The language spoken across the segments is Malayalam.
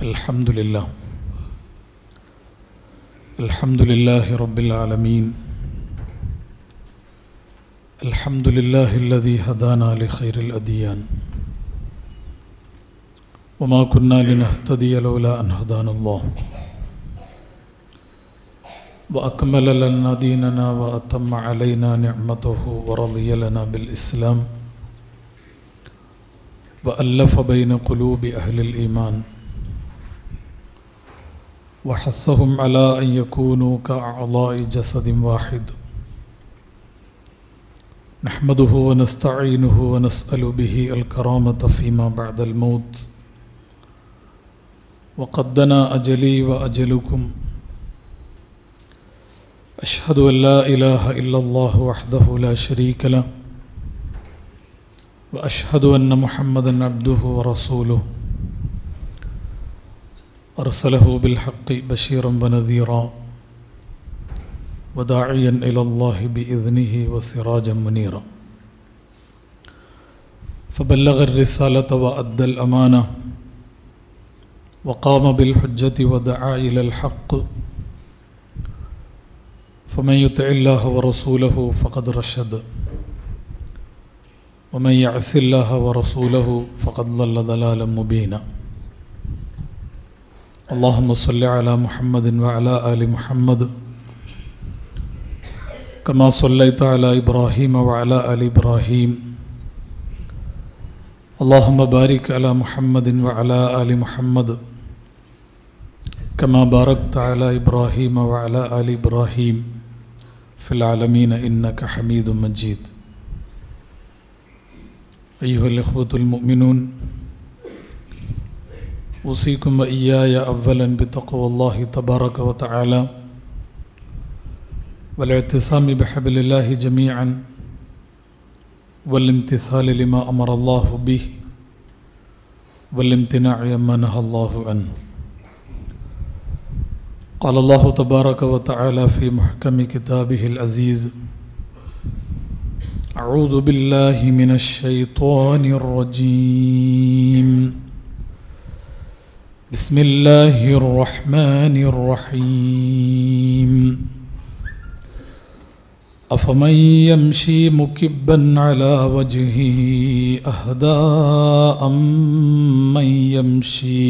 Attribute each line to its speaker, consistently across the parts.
Speaker 1: الحمد لله الحمد لله رب العالمين الحمد لله الذي هدانا لخير الأديان وما كنا لنهتدي لولا أن هدانا الله وأكمل لنا ديننا وأتم علينا نعمته ورضي لنا بالإسلام وألف بين قلوب أهل الإيمان وحثهم على أن يكونوا كأعضاء جسد واحد نحمده ونستعينه ونسأل به الكرامة فيما بعد الموت وقد دنا أجلي وأجلكم أشهد أن لا إله إلا الله وحده لا شريك له وأشهد أن محمدا عبده ورسوله أرسله بالحق بشيرا ونذيرا وداعيا إلى الله بإذنه وسراجا منيرا فبلغ الرسالة وأدى الأمانة وقام بالحجة ودعا إلى الحق فمن يطع الله ورسوله فقد رشد ومن يعص الله ورسوله فقد ضل ضلالا مبينا اللهم صل على محمد وعلى آل محمد كما صليت على إبراهيم وعلى آل إبراهيم اللهم بارك على محمد وعلى آل محمد كما باركت على إبراهيم وعلى آل إبراهيم في العالمين إنك حميد مجيد أيها الإخوة المؤمنون أوصيكم وإياي أولا بتقوى الله تبارك وتعالى والاعتصام بحبل الله جميعا والامتثال لما أمر الله به والامتناع عما نهى الله عنه قال الله تبارك وتعالى في محكم كتابه العزيز أعوذ بالله من الشيطان الرجيم بسم الله الرحمن الرحيم أفمن يمشي مكبا على وجهه أهدى أمن يمشي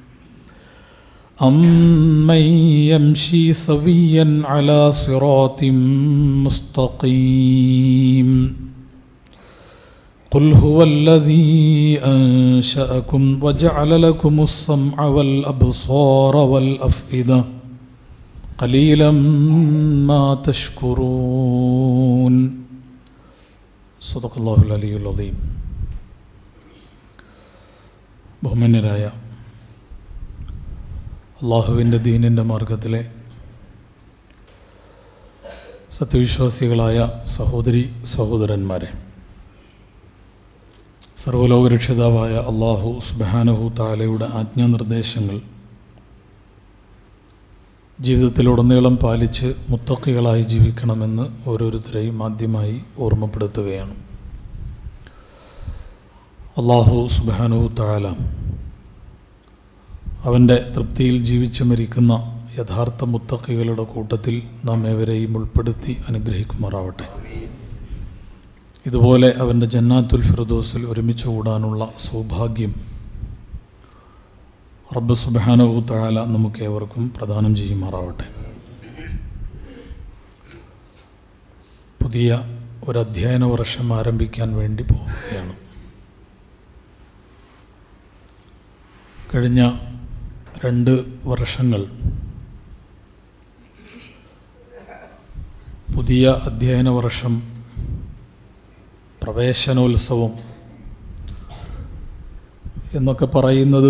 Speaker 1: أمن يمشي سويا على صراط مستقيم قل هو الذي أنشأكم وجعل لكم السمع والأبصار والأفئدة قليلا ما تشكرون صدق الله العلي العظيم ബഹുമാന്യരായ അള്ളാഹുവിൻ്റെ ദീനിൻ്റെ മാർഗത്തിലെ സത്യവിശ്വാസികളായ സഹോദരി സഹോദരന്മാരെ സർവലോകരക്ഷിതാവായ അള്ളാഹു സുബാനഹു താലയുടെ ആജ്ഞാനിർദ്ദേശങ്ങൾ ജീവിതത്തിലുടനീളം പാലിച്ച് മുത്തക്കികളായി ജീവിക്കണമെന്ന് ഓരോരുത്തരെയും ആദ്യമായി ഓർമ്മപ്പെടുത്തുകയാണ് അള്ളാഹു സുബാനഹു താല അവൻ്റെ തൃപ്തിയിൽ ജീവിച്ചു മരിക്കുന്ന യഥാർത്ഥ മുത്തക്കികളുടെ കൂട്ടത്തിൽ നാം ഏവരെയും ഉൾപ്പെടുത്തി അനുഗ്രഹിക്കുമാറാവട്ടെ ഇതുപോലെ അവൻ്റെ ജന്നാത്തുൽ ഫിറദോസിൽ ഒരുമിച്ച് കൂടാനുള്ള സൗഭാഗ്യം റബ്ബ് സുബാനവു താല നമുക്ക് ഏവർക്കും പ്രദാനം ചെയ്യുമാറാവട്ടെ പുതിയ ഒരു അധ്യയന വർഷം ആരംഭിക്കാൻ വേണ്ടി പോവുകയാണ് കഴിഞ്ഞ രണ്ട് വർഷങ്ങൾ പുതിയ അധ്യയന വർഷം പ്രവേശനോത്സവം എന്നൊക്കെ പറയുന്നത്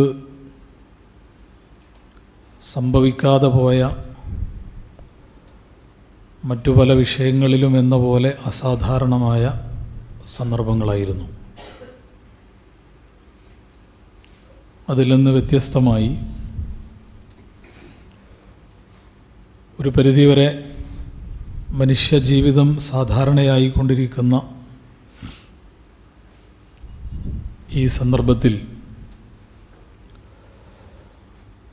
Speaker 1: സംഭവിക്കാതെ പോയ മറ്റു പല വിഷയങ്ങളിലും എന്ന പോലെ അസാധാരണമായ സന്ദർഭങ്ങളായിരുന്നു അതിൽ നിന്ന് വ്യത്യസ്തമായി ഒരു പരിധിവരെ മനുഷ്യജീവിതം സാധാരണയായിക്കൊണ്ടിരിക്കുന്ന ഈ സന്ദർഭത്തിൽ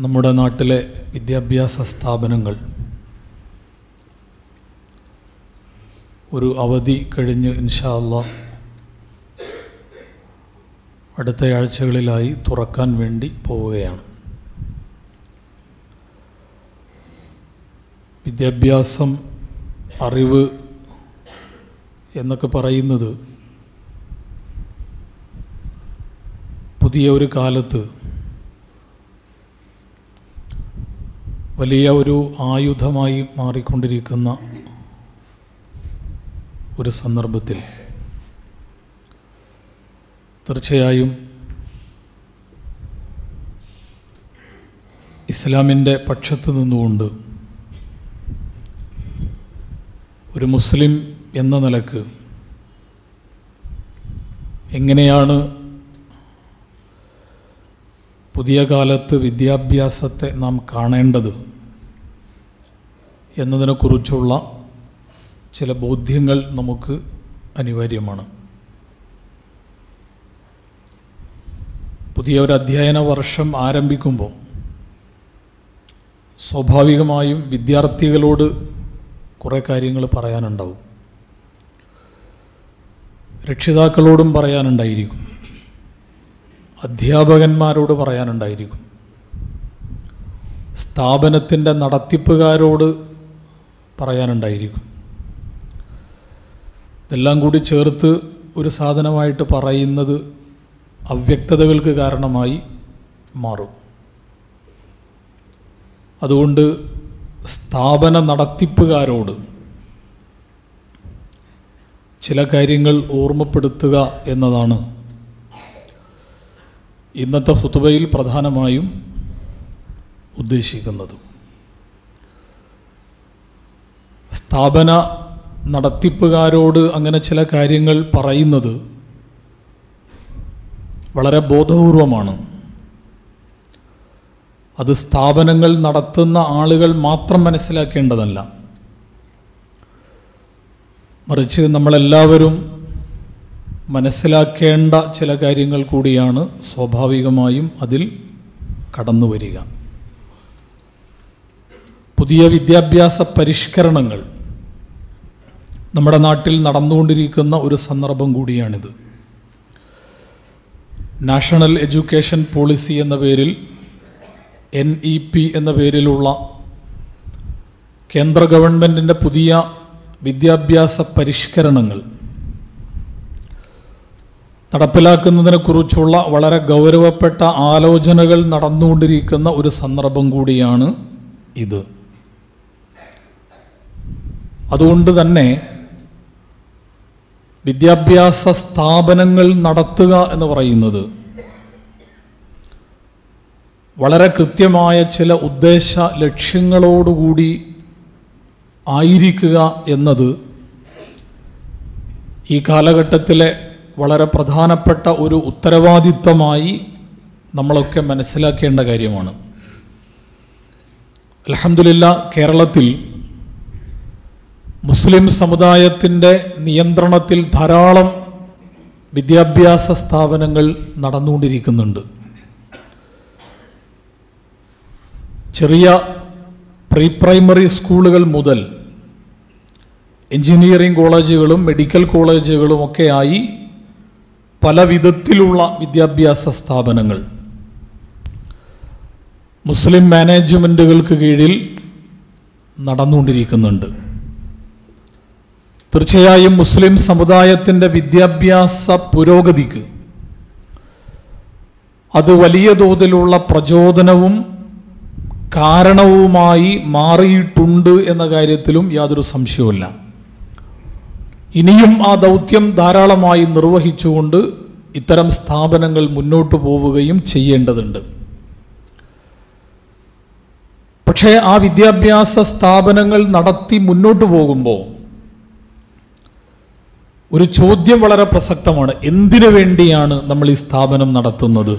Speaker 1: നമ്മുടെ നാട്ടിലെ വിദ്യാഭ്യാസ സ്ഥാപനങ്ങൾ ഒരു അവധി കഴിഞ്ഞ് ഇൻഷാ അള്ളാ അടുത്ത ആഴ്ചകളിലായി തുറക്കാൻ വേണ്ടി പോവുകയാണ് വിദ്യാഭ്യാസം അറിവ് എന്നൊക്കെ പറയുന്നത് പുതിയ ഒരു കാലത്ത് വലിയ ഒരു ആയുധമായി മാറിക്കൊണ്ടിരിക്കുന്ന ഒരു സന്ദർഭത്തിൽ തീർച്ചയായും ഇസ്ലാമിൻ്റെ പക്ഷത്ത് നിന്നുകൊണ്ട് ഒരു മുസ്ലിം എന്ന നിലക്ക് എങ്ങനെയാണ് പുതിയ കാലത്ത് വിദ്യാഭ്യാസത്തെ നാം കാണേണ്ടത് എന്നതിനെക്കുറിച്ചുള്ള ചില ബോധ്യങ്ങൾ നമുക്ക് അനിവാര്യമാണ് പുതിയ ഒരു അധ്യയന വർഷം ആരംഭിക്കുമ്പോൾ സ്വാഭാവികമായും വിദ്യാർത്ഥികളോട് കുറേ കാര്യങ്ങൾ പറയാനുണ്ടാവും രക്ഷിതാക്കളോടും പറയാനുണ്ടായിരിക്കും അധ്യാപകന്മാരോട് പറയാനുണ്ടായിരിക്കും സ്ഥാപനത്തിൻ്റെ നടത്തിപ്പുകാരോട് പറയാനുണ്ടായിരിക്കും ഇതെല്ലാം കൂടി ചേർത്ത് ഒരു സാധനമായിട്ട് പറയുന്നത് അവ്യക്തതകൾക്ക് കാരണമായി മാറും അതുകൊണ്ട് സ്ഥാപന നടത്തിപ്പുകാരോട് ചില കാര്യങ്ങൾ ഓർമ്മപ്പെടുത്തുക എന്നതാണ് ഇന്നത്തെ ഫുതുബയിൽ പ്രധാനമായും ഉദ്ദേശിക്കുന്നത് സ്ഥാപന നടത്തിപ്പുകാരോട് അങ്ങനെ ചില കാര്യങ്ങൾ പറയുന്നത് വളരെ ബോധപൂർവമാണ് അത് സ്ഥാപനങ്ങൾ നടത്തുന്ന ആളുകൾ മാത്രം മനസ്സിലാക്കേണ്ടതല്ല മറിച്ച് നമ്മളെല്ലാവരും മനസ്സിലാക്കേണ്ട ചില കാര്യങ്ങൾ കൂടിയാണ് സ്വാഭാവികമായും അതിൽ കടന്നു വരിക പുതിയ വിദ്യാഭ്യാസ പരിഷ്കരണങ്ങൾ നമ്മുടെ നാട്ടിൽ നടന്നുകൊണ്ടിരിക്കുന്ന ഒരു സന്ദർഭം കൂടിയാണിത് നാഷണൽ എഡ്യൂക്കേഷൻ പോളിസി എന്ന പേരിൽ എൻ ഇ പി എന്ന പേരിലുള്ള കേന്ദ്ര ഗവൺമെൻറ്റിൻ്റെ പുതിയ വിദ്യാഭ്യാസ പരിഷ്കരണങ്ങൾ നടപ്പിലാക്കുന്നതിനെക്കുറിച്ചുള്ള വളരെ ഗൗരവപ്പെട്ട ആലോചനകൾ നടന്നുകൊണ്ടിരിക്കുന്ന ഒരു സന്ദർഭം കൂടിയാണ് ഇത് അതുകൊണ്ട് തന്നെ വിദ്യാഭ്യാസ സ്ഥാപനങ്ങൾ നടത്തുക എന്ന് പറയുന്നത് വളരെ കൃത്യമായ ചില ഉദ്ദേശ ലക്ഷ്യങ്ങളോടുകൂടി ആയിരിക്കുക എന്നത് ഈ കാലഘട്ടത്തിലെ വളരെ പ്രധാനപ്പെട്ട ഒരു ഉത്തരവാദിത്തമായി നമ്മളൊക്കെ മനസ്സിലാക്കേണ്ട കാര്യമാണ് അലഹമില്ല കേരളത്തിൽ മുസ്ലിം സമുദായത്തിൻ്റെ നിയന്ത്രണത്തിൽ ധാരാളം വിദ്യാഭ്യാസ സ്ഥാപനങ്ങൾ നടന്നുകൊണ്ടിരിക്കുന്നുണ്ട് ചെറിയ പ്രീ പ്രൈമറി സ്കൂളുകൾ മുതൽ എഞ്ചിനീയറിംഗ് കോളേജുകളും മെഡിക്കൽ കോളേജുകളും ഒക്കെയായി പല വിധത്തിലുള്ള വിദ്യാഭ്യാസ സ്ഥാപനങ്ങൾ മുസ്ലിം മാനേജ്മെൻറ്റുകൾക്ക് കീഴിൽ നടന്നുകൊണ്ടിരിക്കുന്നുണ്ട് തീർച്ചയായും മുസ്ലിം സമുദായത്തിൻ്റെ വിദ്യാഭ്യാസ പുരോഗതിക്ക് അത് വലിയ തോതിലുള്ള പ്രചോദനവും കാരണവുമായി മാറിയിട്ടുണ്ട് എന്ന കാര്യത്തിലും യാതൊരു സംശയവുമില്ല ഇനിയും ആ ദൗത്യം ധാരാളമായി നിർവഹിച്ചുകൊണ്ട് ഇത്തരം സ്ഥാപനങ്ങൾ മുന്നോട്ട് പോവുകയും ചെയ്യേണ്ടതുണ്ട് പക്ഷേ ആ വിദ്യാഭ്യാസ സ്ഥാപനങ്ങൾ നടത്തി മുന്നോട്ട് പോകുമ്പോൾ ഒരു ചോദ്യം വളരെ പ്രസക്തമാണ് എന്തിനു വേണ്ടിയാണ് നമ്മൾ ഈ സ്ഥാപനം നടത്തുന്നത്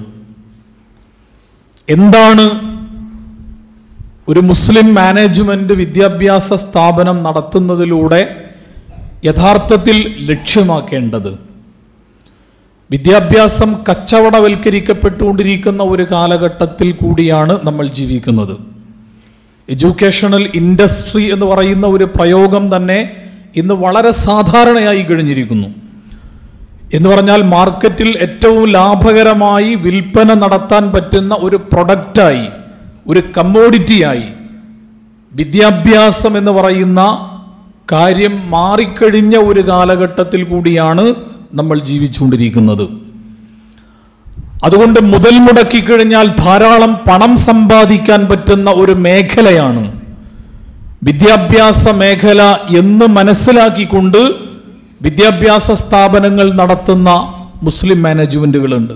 Speaker 1: എന്താണ് ഒരു മുസ്ലിം മാനേജ്മെന്റ് വിദ്യാഭ്യാസ സ്ഥാപനം നടത്തുന്നതിലൂടെ യഥാർത്ഥത്തിൽ ലക്ഷ്യമാക്കേണ്ടത് വിദ്യാഭ്യാസം കച്ചവടവൽക്കരിക്കപ്പെട്ടുകൊണ്ടിരിക്കുന്ന ഒരു കാലഘട്ടത്തിൽ കൂടിയാണ് നമ്മൾ ജീവിക്കുന്നത് എഡ്യൂക്കേഷണൽ ഇൻഡസ്ട്രി എന്ന് പറയുന്ന ഒരു പ്രയോഗം തന്നെ ഇന്ന് വളരെ സാധാരണയായി കഴിഞ്ഞിരിക്കുന്നു എന്ന് പറഞ്ഞാൽ മാർക്കറ്റിൽ ഏറ്റവും ലാഭകരമായി വിൽപ്പന നടത്താൻ പറ്റുന്ന ഒരു പ്രൊഡക്റ്റായി ഒരു കമ്മോഡിറ്റിയായി വിദ്യാഭ്യാസം എന്ന് പറയുന്ന കാര്യം മാറിക്കഴിഞ്ഞ ഒരു കാലഘട്ടത്തിൽ കൂടിയാണ് നമ്മൾ ജീവിച്ചുകൊണ്ടിരിക്കുന്നത് അതുകൊണ്ട് മുതൽ മുടക്കി കഴിഞ്ഞാൽ ധാരാളം പണം സമ്പാദിക്കാൻ പറ്റുന്ന ഒരു മേഖലയാണ് വിദ്യാഭ്യാസ മേഖല എന്ന് മനസ്സിലാക്കിക്കൊണ്ട് വിദ്യാഭ്യാസ സ്ഥാപനങ്ങൾ നടത്തുന്ന മുസ്ലിം മാനേജ്മെന്റുകളുണ്ട്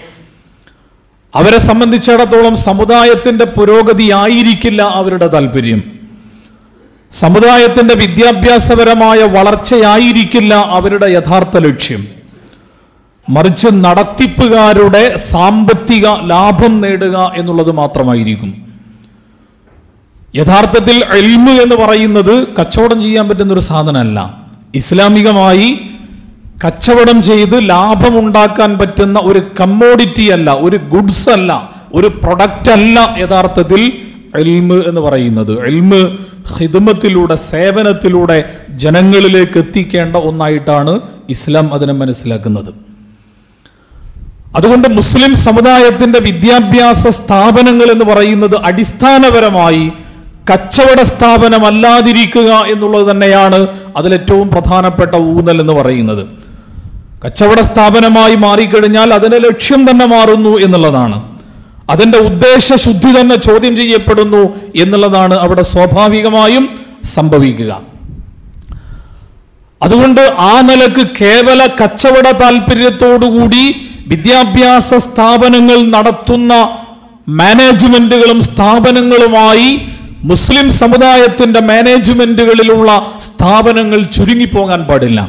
Speaker 1: അവരെ സംബന്ധിച്ചിടത്തോളം സമുദായത്തിന്റെ പുരോഗതി ആയിരിക്കില്ല അവരുടെ താല്പര്യം സമുദായത്തിന്റെ വിദ്യാഭ്യാസപരമായ വളർച്ചയായിരിക്കില്ല അവരുടെ യഥാർത്ഥ ലക്ഷ്യം മറിച്ച് നടത്തിപ്പുകാരുടെ സാമ്പത്തിക ലാഭം നേടുക എന്നുള്ളത് മാത്രമായിരിക്കും യഥാർത്ഥത്തിൽ എൽമ് എന്ന് പറയുന്നത് കച്ചവടം ചെയ്യാൻ പറ്റുന്ന ഒരു സാധനമല്ല ഇസ്ലാമികമായി കച്ചവടം ചെയ്ത് ലാഭമുണ്ടാക്കാൻ പറ്റുന്ന ഒരു കമ്മോഡിറ്റി അല്ല ഒരു ഗുഡ്സ് അല്ല ഒരു പ്രൊഡക്റ്റ് അല്ല യഥാർത്ഥത്തിൽ എൽമ് എന്ന് പറയുന്നത് എൽമ് ഹിദ്മത്തിലൂടെ സേവനത്തിലൂടെ ജനങ്ങളിലേക്ക് എത്തിക്കേണ്ട ഒന്നായിട്ടാണ് ഇസ്ലാം അതിനെ മനസ്സിലാക്കുന്നത് അതുകൊണ്ട് മുസ്ലിം സമുദായത്തിന്റെ വിദ്യാഭ്യാസ സ്ഥാപനങ്ങൾ എന്ന് പറയുന്നത് അടിസ്ഥാനപരമായി കച്ചവട സ്ഥാപനമല്ലാതിരിക്കുക എന്നുള്ളത് തന്നെയാണ് അതിലേറ്റവും പ്രധാനപ്പെട്ട ഊന്നൽ എന്ന് പറയുന്നത് കച്ചവട സ്ഥാപനമായി മാറിക്കഴിഞ്ഞാൽ അതിന്റെ ലക്ഷ്യം തന്നെ മാറുന്നു എന്നുള്ളതാണ് അതിന്റെ ഉദ്ദേശ ശുദ്ധി തന്നെ ചോദ്യം ചെയ്യപ്പെടുന്നു എന്നുള്ളതാണ് അവിടെ സ്വാഭാവികമായും സംഭവിക്കുക അതുകൊണ്ട് ആ നിലക്ക് കേവല കച്ചവട താല്പര്യത്തോടുകൂടി വിദ്യാഭ്യാസ സ്ഥാപനങ്ങൾ നടത്തുന്ന മാനേജ്മെന്റുകളും സ്ഥാപനങ്ങളുമായി മുസ്ലിം സമുദായത്തിന്റെ മാനേജ്മെന്റുകളിലുള്ള സ്ഥാപനങ്ങൾ ചുരുങ്ങിപ്പോകാൻ പാടില്ല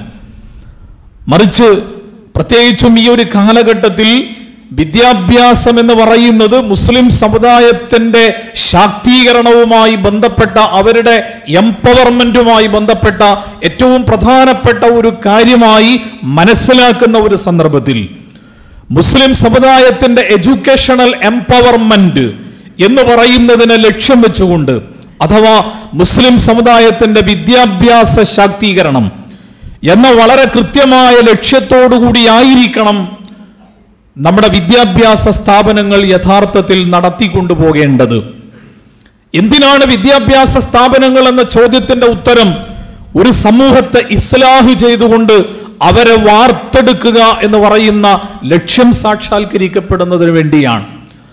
Speaker 1: മറിച്ച് പ്രത്യേകിച്ചും ഈ ഒരു കാലഘട്ടത്തിൽ വിദ്യാഭ്യാസം എന്ന് പറയുന്നത് മുസ്ലിം സമുദായത്തിന്റെ ശാക്തീകരണവുമായി ബന്ധപ്പെട്ട അവരുടെ എംപവർമെന്റുമായി ബന്ധപ്പെട്ട ഏറ്റവും പ്രധാനപ്പെട്ട ഒരു കാര്യമായി മനസ്സിലാക്കുന്ന ഒരു സന്ദർഭത്തിൽ മുസ്ലിം സമുദായത്തിന്റെ എഡ്യൂക്കേഷണൽ എംപവർമെന്റ് എന്ന് പറയുന്നതിനെ ലക്ഷ്യം വെച്ചുകൊണ്ട് അഥവാ മുസ്ലിം സമുദായത്തിന്റെ വിദ്യാഭ്യാസ ശാക്തീകരണം എന്ന വളരെ കൃത്യമായ ലക്ഷ്യത്തോടുകൂടി ആയിരിക്കണം നമ്മുടെ വിദ്യാഭ്യാസ സ്ഥാപനങ്ങൾ യഥാർത്ഥത്തിൽ നടത്തിക്കൊണ്ടുപോകേണ്ടത് എന്തിനാണ് വിദ്യാഭ്യാസ സ്ഥാപനങ്ങൾ എന്ന ചോദ്യത്തിന്റെ ഉത്തരം ഒരു സമൂഹത്തെ ഇസ്ലാഹ് ചെയ്തുകൊണ്ട് അവരെ വാർത്തെടുക്കുക എന്ന് പറയുന്ന ലക്ഷ്യം സാക്ഷാത്കരിക്കപ്പെടുന്നതിന് വേണ്ടിയാണ്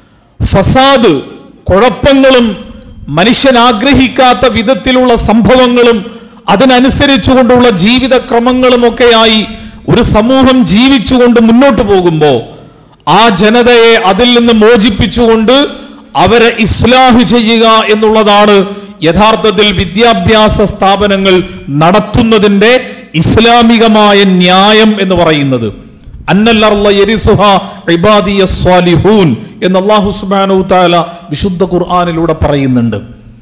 Speaker 1: ഫസാദ് കുഴപ്പങ്ങളും മനുഷ്യൻ ആഗ്രഹിക്കാത്ത വിധത്തിലുള്ള സംഭവങ്ങളും അതിനനുസരിച്ചുകൊണ്ടുള്ള ജീവിതക്രമങ്ങളും ഒക്കെയായി ഒരു സമൂഹം ജീവിച്ചുകൊണ്ട് മുന്നോട്ട് പോകുമ്പോൾ ആ ജനതയെ അതിൽ നിന്ന് മോചിപ്പിച്ചുകൊണ്ട് അവരെ ഇസ്ലാഹ് ചെയ്യുക എന്നുള്ളതാണ് യഥാർത്ഥത്തിൽ വിദ്യാഭ്യാസ സ്ഥാപനങ്ങൾ നടത്തുന്നതിന്റെ ഇസ്ലാമികമായ ന്യായം എന്ന് പറയുന്നത് അന്നല്ലർള്ള യരിസുഹ ഇബാദിയ സ്വാലിഹൂൻ എന്ന് അള്ളാഹു സുബ്ഹാനഹു തആല വിശുദ്ധ ഖുർആനിലൂടെ പറയുന്നുണ്ട്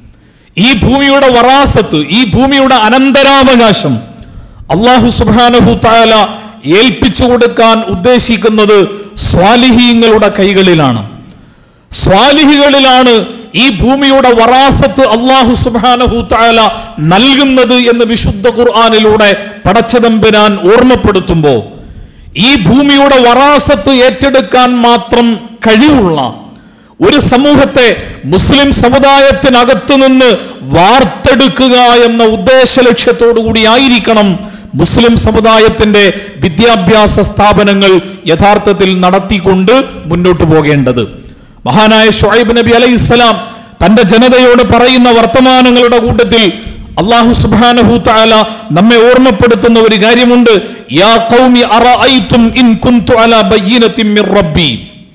Speaker 1: ഈ ഭൂമിയുടെ വറാസത്ത് ഈ ഭൂമിയുടെ അനന്തരാവകാശം അള്ളാഹു സുബ്ഹാനഹു തആല ഏൽപ്പിച്ചു കൊടുക്കാൻ ഉദ്ദേശിക്കുന്നത് സ്വാലിഹീങ്ങളുടെ കൈകളിലാണ് സ്വാലിഹികളിലാണ് ഈ ഭൂമിയുടെ വറാസത്ത് അള്ളാഹു സുബ്ഹാനഹു തആല നൽകുന്നത് എന്ന് വിശുദ്ധ ഖുർആനിലൂടെ പടച്ചതമ്പുരാൻ ഓർമ്മപ്പെടുത്തുമ്പോ ഈ ഭൂമിയുടെ വറാസത്ത് ഏറ്റെടുക്കാൻ മാത്രം കഴിവുള്ള ഒരു സമൂഹത്തെ മുസ്ലിം സമുദായത്തിനകത്തു നിന്ന് വാർത്തെടുക്കുക എന്ന ഉദ്ദേശ ലക്ഷ്യത്തോടു കൂടി ആയിരിക്കണം മുസ്ലിം സമുദായത്തിന്റെ വിദ്യാഭ്യാസ സ്ഥാപനങ്ങൾ യഥാർത്ഥത്തിൽ നടത്തിക്കൊണ്ട് മുന്നോട്ട് പോകേണ്ടത് മഹാനായ ഷുഐബ് നബി അലൈഹി ഇസ്ലാം തന്റെ ജനതയോട് പറയുന്ന വർത്തമാനങ്ങളുടെ കൂട്ടത്തിൽ അള്ളാഹു സുബ്ഹാനഹു തആല നമ്മെ ഓർമ്മപ്പെടുത്തുന്ന ഒരു കാര്യമുണ്ട് യാ ഖൗമി അറഅയ്തും ഇൻ കുൻതു അലാ ബയ്യിനത്തിൻ മിർ റബ്ബി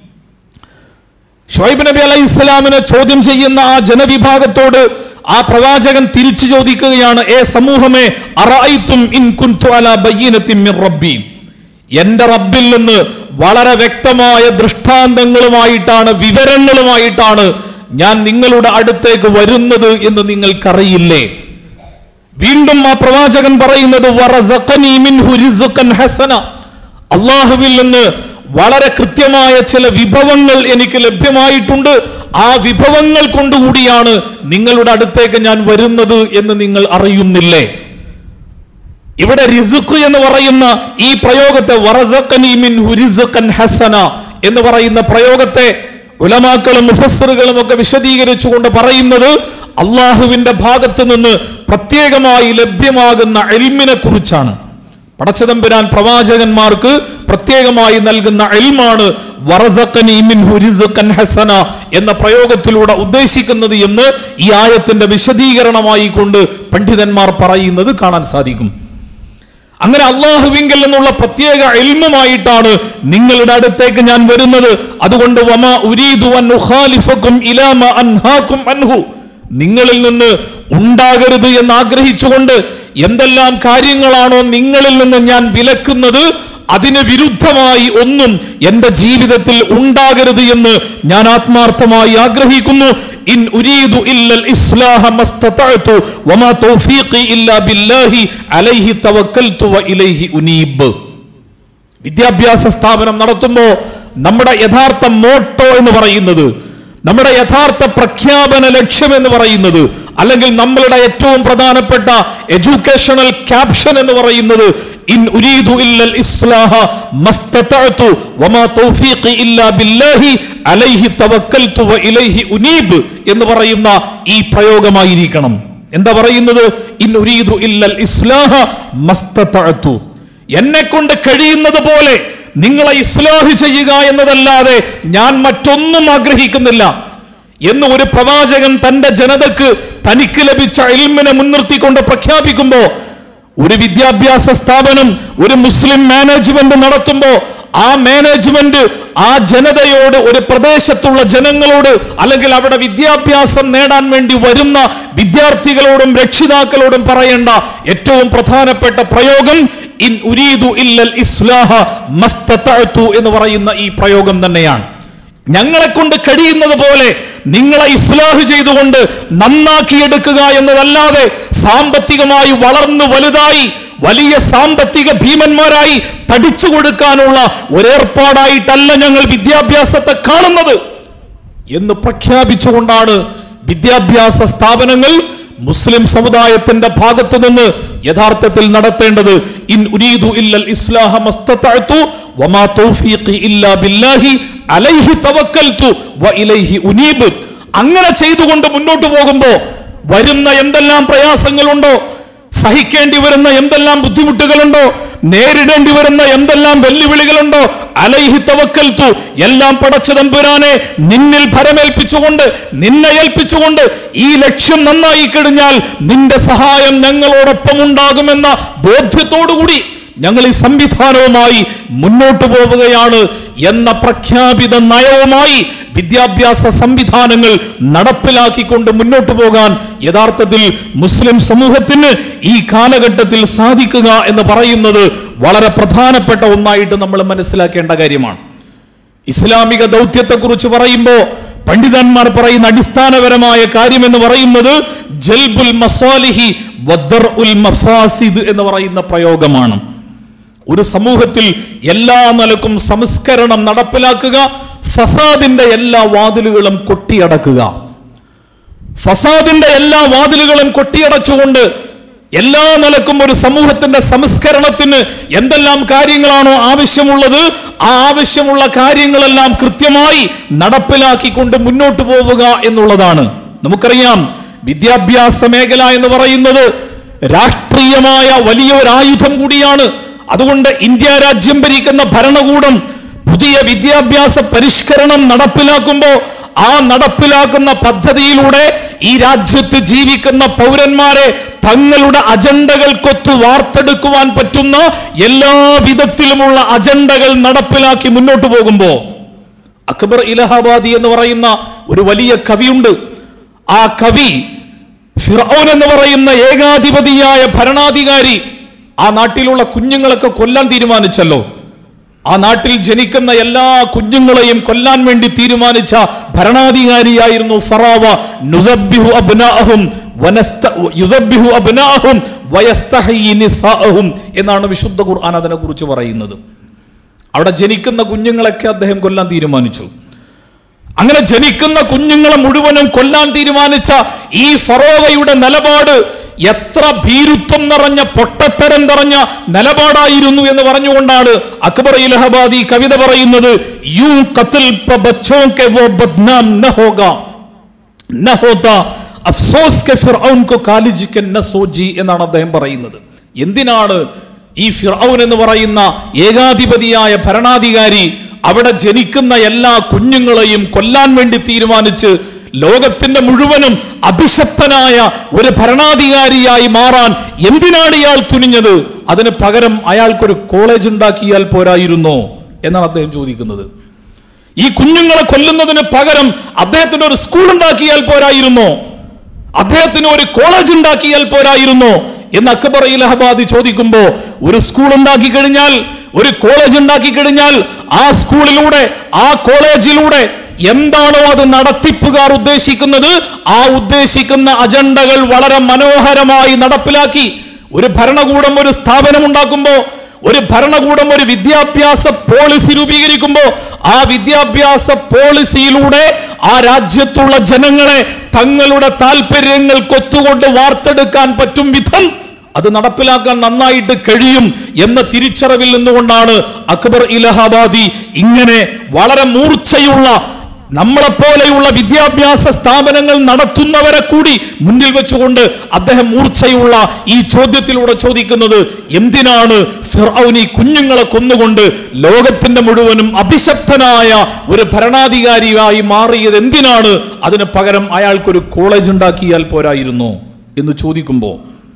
Speaker 1: ഷുഐബ് നബി അലൈഹി ഇസ്ലാമിനെ ചോദ്യം ചെയ്യുന്ന ആ ജനവിഭാഗത്തോട് ആ പ്രവാചകൻ തിരിച്ചു ചോദിക്കുകയാണ് ഏ സമൂഹമേ അറഅയ്തും ഇൻ കുൻതു അലാ ബയ്യിനത്തിൻ മിർ റബ്ബി എന്റെ റബ്ബിൽ നിന്ന് വളരെ വ്യക്തമായ ദൃഷ്ടാന്തങ്ങളുമായിട്ടാണ് വിവരങ്ങളുമായിട്ടാണ് ഞാൻ നിങ്ങളുടെ അടുത്തേക്ക് വരുന്നത് എന്ന് നിങ്ങൾക്കറിയില്ലേ വീണ്ടും ആ പ്രവാചകൻ പറയുന്നത് "വറസഖനി മിൻഹു റിസ്ഖൻ ഹസന." അള്ളാഹുവിൽ നിന്ന് വളരെ കൃത്യമായ ചില വിഭവങ്ങൾ എനിക്ക് ലഭ്യമായിട്ടുണ്ട് ആ വിഭവങ്ങൾ കൊണ്ടുകൂടിയാണ് നിങ്ങളുടെ അടുത്തേക്ക് ഞാൻ വരുന്നത് എന്ന് നിങ്ങൾ അറിയുന്നില്ലേ ഇവിടെ റിസുഖ് എന്ന് പറയുന്ന ഈ പ്രയോഗത്തെ വറസഖനി മിൻഹു റിസുഖൻ ഹസന എന്ന് പറയുന്ന പ്രയോഗത്തെ ഉലമാക്കളും മുഫസ്സറുകളും ഒക്കെ വിശദീകരിച്ചുകൊണ്ട് പറയുന്നത് അള്ളാഹുവിന്റെ ഭാഗത്ത് നിന്ന് പ്രത്യേകമായി ലഭ്യമാകുന്ന എൽമിനെ കുറിച്ചാണ് പടച്ചതമ്പുരാൻ പ്രവാചകന്മാർക്ക് പ്രത്യേകമായി നൽകുന്ന എൽമാണ് വറസഖനി മിൻഹു റിസുഖൻ ഹസന എന്ന പ്രയോഗത്തിലൂടെ ഉദ്ദേശിക്കുന്നത് എന്ന് ഈ ആയത്തിന്റെ വിശദീകരണമായി കൊണ്ട് പണ്ഡിതന്മാർ പറയുന്നത് കാണാൻ സാധിക്കും അങ്ങനെ അള്ളാഹുവിങ്കിൽ നിന്നുള്ള പ്രത്യേക എൽമുമായിട്ടാണ് നിങ്ങളുടെ അടുത്തേക്ക് ഞാൻ വരുന്നത് അതുകൊണ്ട് വമ ഉരീദു അൻ ഉഖാലിഫക്കും ഇലാമ അൻഹാക്കും അൻഹു നിങ്ങളിൽ നിന്ന് ഉണ്ടാകരുത് എന്ന് ആഗ്രഹിച്ചുകൊണ്ട് എന്തെല്ലാം കാര്യങ്ങളാണോ നിങ്ങളിൽ നിന്ന് ഞാൻ വിലക്കുന്നത് അതിന് വിരുദ്ധമായി ഒന്നും എന്റെ ജീവിതത്തിൽ ഉണ്ടാകരുത് എന്ന് ഞാൻ ആത്മാർത്ഥമായി ആഗ്രഹിക്കുന്നു ഇൻ ഉരീദു ഇല്ലൽ ഇസ്ലാഹ മസ്തതഅതു വമാ തൗഫീഖി ഇല്ലാ ബില്ലാഹി അലൈഹി തവക്കൽതു വ ഇലൈഹി ഉനീബ് വിദ്യാഭ്യാസ സ്ഥാപനം നടത്തുമ്പോൾ നമ്മുടെ യഥാർത്ഥ മോട്ടോ എന്ന് പറയുന്നത് നമ്മുടെ യഥാർത്ഥ പ്രഖ്യാപന ലക്ഷ്യം എന്ന് പറയുന്നത് അല്ലെങ്കിൽ നമ്മളുടെ ഏറ്റവും പ്രധാനപ്പെട്ട എഡ്യൂക്കേഷണൽ ക്യാപ്ഷൻ എന്ന് പറയുന്നത് ഇൻ ഉരീദു ഇല്ലൽ ഇസ്ലാഹ മസ്തതഅതു വമാ തൗഫീഖി ഇല്ലാ ബില്ലാഹി അലൈഹി തവക്കൽതു വ ഇലൈഹി ഉനീബ് എന്ന് പറയുന്ന ഈ പ്രയോഗമായിരിക്കണം എന്താ പറയുന്നത് ഇൻ ഉരീദു ഇല്ലൽ ഇസ്ലാഹ മസ്തതഅതു എന്നെ കൊണ്ട് കഴിയുന്നത് പോലെ നിങ്ങളെ ഇസ്ലാഹ് ചെയ്യുക എന്നതല്ലാതെ ഞാൻ മറ്റൊന്നും ആഗ്രഹിക്കുന്നില്ല എന്ന് ഒരു പ്രവാചകൻ തന്റെ ജനതക്ക് തനിക്ക് ലഭിച്ച ഇൽമിനെ മുൻനിർത്തിക്കൊണ്ട് പ്രഖ്യാപിക്കുമ്പോ ഒരു വിദ്യാഭ്യാസ സ്ഥാപനം ഒരു മുസ്ലിം മാനേജ്മെന്റ് നടത്തുമ്പോ ആ മാനേജ്മെന്റ് ആ ജനതയോട് ഒരു പ്രദേശത്തുള്ള ജനങ്ങളോട് അല്ലെങ്കിൽ അവിടെ വിദ്യാഭ്യാസം നേടാൻ വേണ്ടി വരുന്ന വിദ്യാർത്ഥികളോടും രക്ഷിതാക്കളോടും പറയേണ്ട ഏറ്റവും പ്രധാനപ്പെട്ട പ്രയോഗം ഇൻ ഉരീദു ഇല്ലൽ ഇസ്ലാഹ മസ്തതഅതു എന്ന് പറയുന്ന ഈ പ്രയോഗം തന്നെയാണ് ഞങ്ങളെ കൊണ്ട് കഴിയുന്നത് പോലെ നിങ്ങളെ ഇസ്ലാഹ് ചെയ്തുകൊണ്ട് നന്നാക്കിയെടുക്കുക എന്നതല്ലാതെ സാമ്പത്തികമായി വളർന്നു വലുതായി വലിയ സാമ്പത്തിക ഭീമന്മാരായി തടിച്ചു കൊടുക്കാനുള്ള ഒരേർപ്പാടായിട്ടല്ല ഞങ്ങൾ വിദ്യാഭ്യാസത്തെ കാണുന്നത് എന്ന് പ്രഖ്യാപിച്ചുകൊണ്ടാണ് വിദ്യാഭ്യാസ സ്ഥാപനങ്ങൾ മുസ്ലിം സമുദായത്തിന്റെ ഭാഗത്തു നിന്ന് യഥാർത്ഥത്തിൽ നടത്തേണ്ടത് ഇൻ ഉരീദു ഇല്ലൽ ഇസ്ലാഹ മസ്തതഅതു വമാ തൗഫീഖി ഇല്ലാ ബില്ലാഹി അലൈഹി തവക്കൽതു വ ഇലൈഹി ഉനീബ് അങ്ങനെ ചെയ്തുകൊണ്ട് മുന്നോട്ട് പോകുമ്പോ വരുന്ന എന്തെല്ലാം പ്രയാസങ്ങളുണ്ടോ സഹിക്കേണ്ടി വരുന്ന എന്തെല്ലാം ബുദ്ധിമുട്ടുകളുണ്ടോ നേരിടേണ്ടി വരുന്ന എന്തെല്ലാം വെല്ലുവിളികളുണ്ടോ അലൈഹി തവക്കൽത്തു എല്ലാം പടച്ചതമ്പുരാനെ നിന്നിൽ ഭരമേൽപ്പിച്ചുകൊണ്ട് നിന്നെ ഏൽപ്പിച്ചുകൊണ്ട് ഈ ലക്ഷ്യം നന്നായി കഴിഞ്ഞാൽ നിന്റെ സഹായം ഞങ്ങളോടൊപ്പം ഉണ്ടാകുമെന്ന ബോധ്യത്തോടുകൂടി ഞങ്ങൾ ഈ സംവിധാനവുമായി മുന്നോട്ട് പോവുകയാണ് എന്ന പ്രഖ്യാപിത നയവുമായി വിദ്യാഭ്യാസ സംവിധാനങ്ങൾ നടപ്പിലാക്കിക്കൊണ്ട് മുന്നോട്ട് പോകാൻ യഥാർത്ഥത്തിൽ മുസ്ലിം സമൂഹത്തിന് ഈ കാലഘട്ടത്തിൽ സാധിക്കുക എന്ന് പറയുന്നത് വളരെ പ്രധാനപ്പെട്ട ഒന്നായിട്ട് നമ്മൾ മനസ്സിലാക്കേണ്ട കാര്യമാണ് ഇസ്ലാമിക ദൗത്യത്തെക്കുറിച്ച് പറയുമ്പോൾ പണ്ഡിതന്മാർ പറയുന്ന അടിസ്ഥാനപരമായ കാര്യം എന്ന് പറയുന്നത് ജൽബുൽ മസാലിഹി വദ്ദർ ഉൽ മഫാസിദ് എന്ന് പറയുന്ന പ്രയോഗമാണ് ഒരു സമൂഹത്തിൽ എല്ലാ നിലക്കും സംസ്കരണം നടപ്പിലാക്കുക ഫസാദിന്റെ എല്ലാ വാതിലുകളും കൊട്ടിയടക്കുക ഫസാദിന്റെ എല്ലാ വാതിലുകളും കൊട്ടിയടച്ചുകൊണ്ട് എല്ലാ നിലക്കും ഒരു സമൂഹത്തിന്റെ സംസ്കരണത്തിന് എന്തെല്ലാം കാര്യങ്ങളാണോ ആവശ്യമുള്ളത് ആ ആവശ്യമുള്ള കാര്യങ്ങളെല്ലാം കൃത്യമായി നടപ്പിലാക്കിക്കൊണ്ട് മുന്നോട്ട് പോവുക എന്നുള്ളതാണ് നമുക്കറിയാം വിദ്യാഭ്യാസ മേഖല എന്ന് പറയുന്നത് രാഷ്ട്രീയമായ വലിയ ഒരു ആയുധം കൂടിയാണ് അതുകൊണ്ട് ഇന്ത്യ രാജ്യം ഭരിക്കുന്ന ഭരണകൂടം പുതിയ വിദ്യാഭ്യാസ പരിഷ്കരണം നടപ്പിലാക്കുമ്പോൾ ആ നടപ്പിലാക്കുന്ന പദ്ധതിയിലൂടെ ഈ രാജ്യത്ത് ജീവിക്കുന്ന പൗരന്മാരെ തങ്ങളുടെ അജണ്ടകൾക്കൊത്തു വാർത്തെടുക്കുവാൻ പറ്റുന്ന എല്ലാ വിധത്തിലുമുള്ള അജണ്ടകൾ നടപ്പിലാക്കി മുന്നോട്ട് പോകുമ്പോ അക്ബർ ഇലഹാബാദി എന്ന് പറയുന്ന ഒരു വലിയ കവിയുണ്ട് ആ കവി ഫിറോൻ എന്ന് പറയുന്ന ഏകാധിപതിയായ ഭരണാധികാരി ആ നാട്ടിലുള്ള കുഞ്ഞുങ്ങളൊക്കെ കൊല്ലാൻ തീരുമാനിച്ചല്ലോ ആ നാട്ടിൽ ജനിക്കുന്ന എല്ലാ കുഞ്ഞുങ്ങളെയും കൊല്ലാൻ വേണ്ടി തീരുമാനിച്ച ഭരണാധികാരിയായിരുന്നു ഫറാവ നുസബ്ബിഹു അബ്നാഅഹും വനസ്ത- യുസബ്ബിഹു അബ്നാഅഹും വയസ്തഹയി നിസാഅഹും എന്നാണ് വിശുദ്ധ ഖുർആൻ അതിനെ കുറിച്ച് പറയുന്നത് അവിടെ ജനിക്കുന്ന കുഞ്ഞുങ്ങളൊക്കെ അദ്ദേഹം കൊല്ലാൻ തീരുമാനിച്ചു അങ്ങനെ ജനിക്കുന്ന കുഞ്ഞുങ്ങളെ മുഴുവനും കൊല്ലാൻ തീരുമാനിച്ച ഈ ഫറോവയുടെ നിലപാട് എത്ര ഭീരുത്വം നിറഞ്ഞ പൊട്ടത്തരം നിറഞ്ഞ നിലപാടായിരുന്നു എന്ന് പറഞ്ഞുകൊണ്ടാണ് അക്ബർ ഇലഹബാദി കവിത പറയുന്നത് യൂ കത്തിൽ പ ബച്ചോं के वो बदनाम न होगा न होता അഫ്സോസ് കെ ഫിർഔൻ കോ കാലിജ് കെ ന സോജി എന്നാണ് അദ്ദേഹം പറയുന്നത് എന്തിനാണ് ഈ ഫിർഔൻ എന്ന് പറയുന്ന ഏകാധിപതിയായ ഭരണാധികാരി അവിടെ ജനിക്കുന്ന എല്ലാ കുഞ്ഞുങ്ങളെയും കൊല്ലാൻ വേണ്ടി തീരുമാനിച്ച് ലോകത്തിന്റെ മുഴുവനും അഭിശപ്തനായ ഒരു ഭരണാധികാരിയായി മാറാൻ എന്തിനാണ് ഇയാൾ തുനിഞ്ഞത് അതിന് പകരം അയാൾക്കൊരു കോളേജ് ഉണ്ടാക്കിയാൽ പോരായിരുന്നോ എന്നാണ് അദ്ദേഹം ചോദിക്കുന്നത് ഈ കുഞ്ഞുങ്ങളെ കൊല്ലുന്നതിന് പകരം അദ്ദേഹത്തിന് ഒരു സ്കൂൾ ഉണ്ടാക്കിയാൽ പോരായിരുന്നോ അദ്ദേഹത്തിന് ഒരു കോളേജ് ഉണ്ടാക്കിയാൽ പോരായിരുന്നോ എന്ന് അക്ബർ ഇലഹബാദി ചോദിക്കുമ്പോ ഒരു സ്കൂൾ ഉണ്ടാക്കി കഴിഞ്ഞാൽ ഒരു കോളേജ് ഉണ്ടാക്കി കഴിഞ്ഞാൽ ആ സ്കൂളിലൂടെ ആ കോളേജിലൂടെ എന്താണോ അത് നടത്തിപ്പുകാർ ഉദ്ദേശിക്കുന്നത് ആ ഉദ്ദേശിക്കുന്ന അജണ്ടകൾ വളരെ മനോഹരമായി നടപ്പിലാക്കി ഒരു ഭരണകൂടം ഒരു സ്ഥാപനം ഉണ്ടാക്കുമ്പോ ഒരു ഭരണകൂടം ഒരു വിദ്യാഭ്യാസ പോളിസി രൂപീകരിക്കുമ്പോ ആ വിദ്യാഭ്യാസ പോളിസിയിലൂടെ ആ രാജ്യത്തുള്ള ജനങ്ങളെ തങ്ങളുടെ താല്പര്യങ്ങൾ കൊത്തുകൊണ്ട് വാർത്തെടുക്കാൻ പറ്റും വിധം അത് നടപ്പിലാക്കാൻ നന്നായിട്ട് കഴിയും എന്ന തിരിച്ചറിവിൽ നിന്നുകൊണ്ടാണ് അക്ബർ ഇലഹാബാദി ഇങ്ങനെ വളരെ മൂർച്ചയുള്ള നമ്മളെപ്പോലെയുള്ള വിദ്യാഭ്യാസ സ്ഥാപനങ്ങൾ നടത്തുന്നവരെ കൂടി മുന്നിൽ വെച്ചുകൊണ്ട് അദ്ദേഹം മൂർച്ചയുള്ള ഈ ചോദ്യത്തിലൂടെ ചോദിക്കുന്നത് എന്തിനാണ് ഫിർഔൻ ഈ കുഞ്ഞുങ്ങളെ കൊന്നുകൊണ്ട് ലോകത്തിന്റെ മുഴുവനും അഭിശപ്തനായ ഒരു ഭരണാധികാരിയായി മാറിയത് എന്തിനാണ് അതിന് പകരം അയാൾക്കൊരു കോളേജ് ഉണ്ടാക്കിയാൽ പോരായിരുന്നോ എന്ന് ചോദിക്കുമ്പോൾ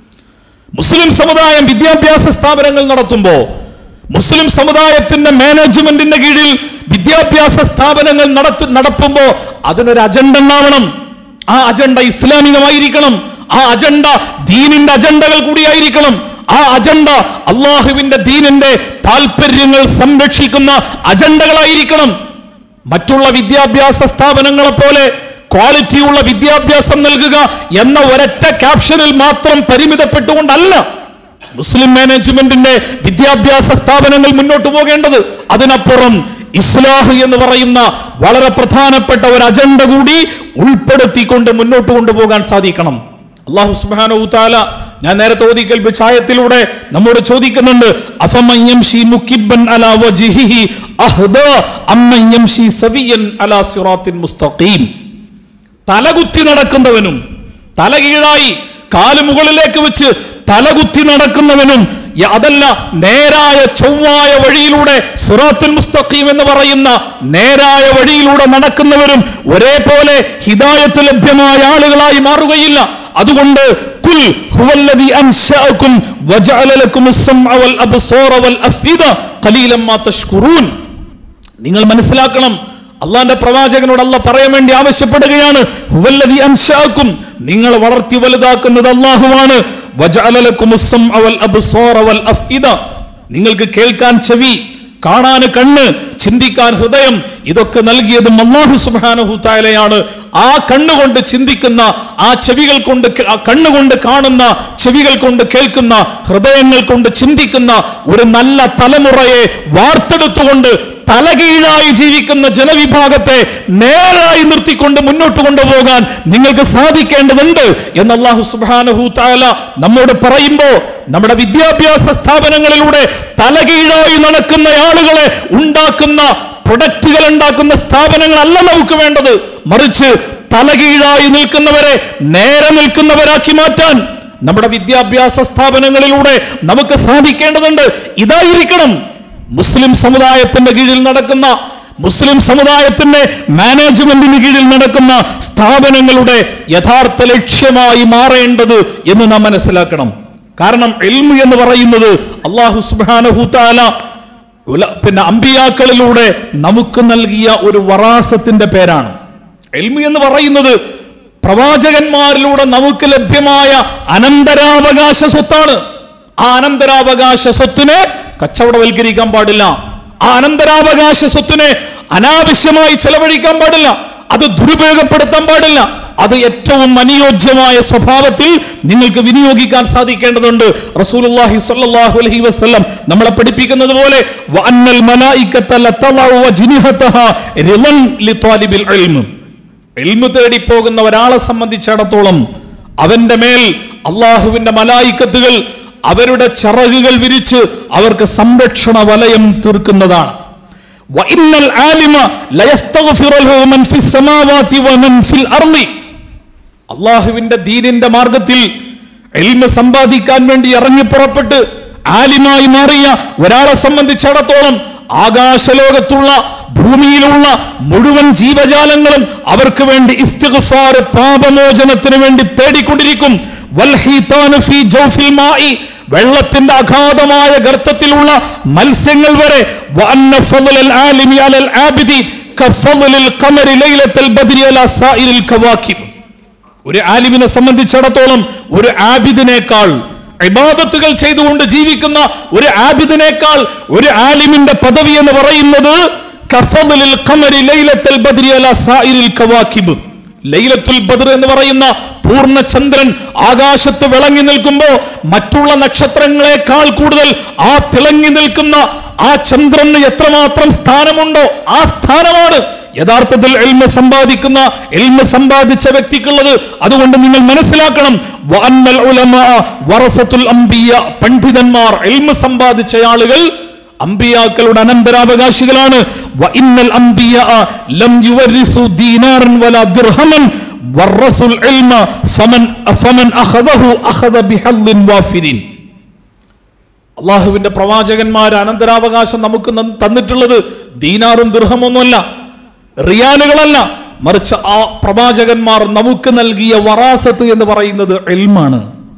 Speaker 1: മുസ്ലിം സമുദായം വിദ്യാഭ്യാസ സ്ഥാപനങ്ങൾ നടത്തുമ്പോ മുസ്ലിം സമുദായത്തിന്റെ മാനേജ്മെന്റിന്റെ കീഴിൽ വിദ്യാഭ്യാസ സ്ഥാപനങ്ങൾ നടത്തു നടത്തുമ്പോ അതിനൊരു അജണ്ട ഉണ്ടാവണം ആ അജണ്ട ഇസ്ലാമികമായിരിക്കണം ആ അജണ്ട ദീനിന്റെ അജണ്ടകൾ കൂടിയായിരിക്കണം ആ അജണ്ട അള്ളാഹുവിന്റെ ദീനിന്റെ താല്പര്യങ്ങൾ സംരക്ഷിക്കുന്ന അജണ്ടകളായിരിക്കണം മറ്റുള്ള വിദ്യാഭ്യാസ സ്ഥാപനങ്ങളെ പോലെ ക്വാളിറ്റിയുള്ള വിദ്യാഭ്യാസം നൽകുക എന്ന ഒരൊറ്റ ക്യാപ്ഷനിൽ മാത്രം പരിമിതപ്പെട്ടുകൊണ്ടല്ല മുസ്ലിം മാനേജ്മെന്റിന്റെ വിദ്യാഭ്യാസ സ്ഥാപനങ്ങൾ മുന്നോട്ട് പോകേണ്ടത് അതിനപ്പുറം ഇസ്ലാഹ് എന്ന് പറയുന്ന വളരെ പ്രധാനപ്പെട്ട ഒരു അജണ്ട കൂടി ഉൾപ്പെടുത്തിക്കൊണ്ട് മുന്നോട്ട് കൊണ്ടുപോകാൻ സാധിക്കണം അള്ളാഹു സുബാനോ താല ഞാൻ നേരത്തെ ഓതി കേൾപ്പിച്ച ആയത്തിലൂടെ നമ്മോട് ചോദിക്കുന്നുണ്ട് അഫമൻ യംശി മുക്കിബ്ബൻ അലാ വജ്ഹിഹി അഹ്ദാ അമ്മൻ യംശി സവിയൻ അലാ സിറാത്തിൻ മുസ്തഖീം തലകുത്തി നടക്കുന്നവനും തലകീഴായി കാല് മുകളിലേക്ക് വെച്ച് തലകുത്തി നടക്കുന്നവനും യ- അതല്ല നേരായ ചൊവ്വായ വഴിയിലൂടെ സുറാത്തുൽ മുസ്തഖീം എന്ന് പറയുന്ന നേരായ വഴിയിലൂടെ നടക്കുന്നവരും ഒരേപോലെ ഹിദായത്ത് ലഭ്യമായ ആളുകളായി മാറുകയില്ല അതുകൊണ്ട് കുൽ ഹുവല്ലദി അൻശഅകും വജഅല ലക്കുമുസ് സമഅ വൽ അബ്സാറ വൽ അഫ്ഇദ ഖലീലൻ മാ തഷ്കുറൂൻ നിങ്ങൾ മനസ്സിലാക്കണം അള്ളാന്റെ പ്രവാചകനോട് അല്ല പറയാൻ വേണ്ടി ആവശ്യപ്പെടുകയാണ് ഹുവല്ലദി അൻശാക്കും നിങ്ങൾ വളർത്തി വലുതാക്കുന്നത് അള്ളാഹുവാണ് വജഅലലക്കുമുസ് സമഅ വൽ അബ്സാറ വൽ അഫ്ഇദ നിങ്ങൾക്ക് കേൾക്കാൻ ചെവി കാണാൻ കണ്ണ് ചിന്തിക്കാൻ ഹൃദയം ഇതൊക്കെ നൽകിയതും അള്ളാഹു സുബ്ഹാനഹു തആലയാണ് ആ കണ്ണുകൊണ്ട് ചിന്തിക്കുന്ന ആ ചെവികൾ കൊണ്ട് കേ- ആ കണ്ണുകൊണ്ട് കാണുന്ന ചെവികൾ കൊണ്ട് കേൾക്കുന്ന ഹൃദയങ്ങൾ കൊണ്ട് ചിന്തിക്കുന്ന ഒരു നല്ല തലമുറയെ വാർത്തെടുത്തുകൊണ്ട് തലകീഴായി ജീവിക്കുന്ന ജനവിഭാഗത്തെ നേരായി നിർത്തിക്കൊണ്ട് മുന്നോട്ട് കൊണ്ടുപോകാൻ നിങ്ങൾക്ക് സാധിക്കേണ്ടതുണ്ട് എന്ന് അള്ളാഹു സുബ്ഹാനഹു തആല നമ്മോട് പറയുമ്പോ നമ്മുടെ വിദ്യാഭ്യാസ സ്ഥാപനങ്ങളിലൂടെ തലകീഴായി നടക്കുന്ന ആളുകളെ ഉണ്ടാക്കുന്ന പ്രൊഡക്റ്റുകൾ ഉണ്ടാക്കുന്ന സ്ഥാപനങ്ങളല്ല നമുക്ക് വേണ്ടത് മറിച്ച് തലകീഴായി നിൽക്കുന്നവരെ നേരെ നിൽക്കുന്നവരാക്കി മാറ്റാൻ നമ്മുടെ വിദ്യാഭ്യാസ സ്ഥാപനങ്ങളിലൂടെ നമുക്ക് സാധിക്കേണ്ടതുണ്ട് ഇതായിരിക്കണം മുസ്ലിം സമുദായത്തിന്റെ കീഴിൽ നടക്കുന്ന മുസ്ലിം സമുദായത്തിന്റെ മാനേജ്മെന്റിന് കീഴിൽ നടക്കുന്ന സ്ഥാപനങ്ങളുടെ യഥാർത്ഥ ലക്ഷ്യമായി മാറേണ്ടത് എന്ന് നാം മനസ്സിലാക്കണം കാരണം എൽമു എന്ന് പറയുന്നത് അള്ളാഹു സുബാനഹു താല ഉല- പിന്നെ അമ്പിയാക്കളിലൂടെ നമുക്ക് നൽകിയ ഒരു വറാസത്തിന്റെ പേരാണ് എൽമു എന്ന് പറയുന്നത് പ്രവാചകന്മാരിലൂടെ നമുക്ക് ലഭ്യമായ അനന്തരാവകാശ സ്വത്താണ് ആ അനന്തരാവകാശ സ്വത്തിനെ കച്ചവടവൽക്കരിക്കാൻ പാടില്ല ആ അനന്തരാവകാശ സ്വത്തിനെ അനാവശ്യമായി ചെലവഴിക്കാൻ പാടില്ല അത് ദുരുപയോഗപ്പെടുത്താൻ പാടില്ല അത് ഏറ്റവും അനുയോജ്യമായ സ്വഭാവത്തിൽ നിങ്ങൾക്ക് വിനിയോഗിക്കാൻ സാധിക്കേണ്ടതുണ്ട് റസൂലുള്ളാഹി സ്വല്ലല്ലാഹു അലൈഹി വസല്ലം നമ്മളെ പഠിപ്പിക്കുന്നത് പോലെ വഅന്നൽ മലായികത ലതളഉ വജ്നിഹതഹ റിളൻ ലിത്വാലിബിൽ ഇൽമ് ഇൽമു തേടി പോകുന്ന ഒരാളെ സംബന്ധിച്ചിടത്തോളം അവന്റെ മേൽ അള്ളാഹുവിന്റെ മലായിക്കത്തുകൾ അവരുടെ ചിറകുകൾ വിരിച്ച് അവർക്ക് സംരക്ഷണ വലയം തീർക്കുന്നതാണ് وإن العالم ليستغفر له من في السماوات ومن في الأرض അള്ളാഹുവിന്റെ ദീനിന്റെ മാർഗത്തിൽ എൽമ സമ്പാദിക്കാൻ വേണ്ടി ഇറങ്ങി പുറപ്പെട്ട് ആലിമായി മാറിയ ഒരാളെ സംബന്ധിച്ചിടത്തോളം ആകാശലോകത്തുള്ള ഭൂമിയിലുള്ള മുഴുവൻ ജീവജാലങ്ങളും അവർക്ക് വേണ്ടി ഇസ്തിഗ്ഫാർ പാപമോചനത്തിന് വേണ്ടി തേടിക്കൊണ്ടിരിക്കും വൽഹീതാനു ഫീ ജൗഫിൽ മാഇ വെള്ളത്തിന്റെ അഗാധമായ ഗർത്തത്തിലുള്ള മത്സ്യങ്ങൾ വരെ വഅന്ന ഫളൽ ആലിമി അലൽ ആബിദി കഫളൽ ഖമരി ലൈലത്തുൽ ബദ്രി അലാ സായിരിൽ കവാകിബ് ഒരു ആലിമിനെ സംബന്ധിച്ചിടത്തോളം ഒരു ആബിദിനേക്കാൾ ഇബാദത്തുകൾ ചെയ്തുകൊണ്ട് ജീവിക്കുന്ന ഒരു ആബിദിനേക്കാൾ ഒരു ആലിമിന്റെ പദവി എന്ന് പറയുന്നത് കഫദലിൽ ഖമരി ലൈലത്തുൽ ബദ്രി അലാ സായിരിൽ കവാകിബ് ലൈലത്തുൽ ബദ്ർ എന്ന് പറയുന്ന പൂർണ്ണ ചന്ദ്രൻ ആകാശത്ത് വിളങ്ങി നിൽക്കുമ്പോ മറ്റുള്ള നക്ഷത്രങ്ങളെക്കാൾ കൂടുതൽ ആ തിളങ്ങി നിൽക്കുന്ന ആ ചന്ദ്രന് എത്രമാത്രം സ്ഥാനമുണ്ടോ ആ സ്ഥാനമാണ് യഥാർത്ഥത്തിൽ എൽമ സമ്പാദിക്കുന്ന എൽമ സമ്പാദിച്ച വ്യക്തിക്കുള്ളത് അതുകൊണ്ട് നിങ്ങൾ മനസ്സിലാക്കണം വഅന്നൽ ഉലമാ വറസത്തുൽ അംബിയ പണ്ഡിതന്മാർ എൽമ സമ്പാദിച്ച ആളുകൾ അംബിയാക്കളുടെ അനന്തരാവകാശികളാണ് വഇന്നൽ അംബിയ ലം യുവരിസു ദീനാറൻ വലാ ദിർഹമൻ വറസുൽ ഇൽമ ഫമൻ ഫമൻ അഖദഹു അഖദ ബിഹദ്ദിൻ വാഫിരിൻ അള്ളാഹുവിന്റെ പ്രവാചകന്മാർ അനന്തരാവകാശം നമുക്ക് ന- തന്നിട്ടുള്ളത് ദീനാറും ദൃഹമൊന്നുമല്ല റിയാലുകളല്ല മറിച്ച് ആ പ്രവാചകന്മാർ നമുക്ക് നൽകിയ വറാസത്ത് എന്ന് പറയുന്നത് എൽമാണ്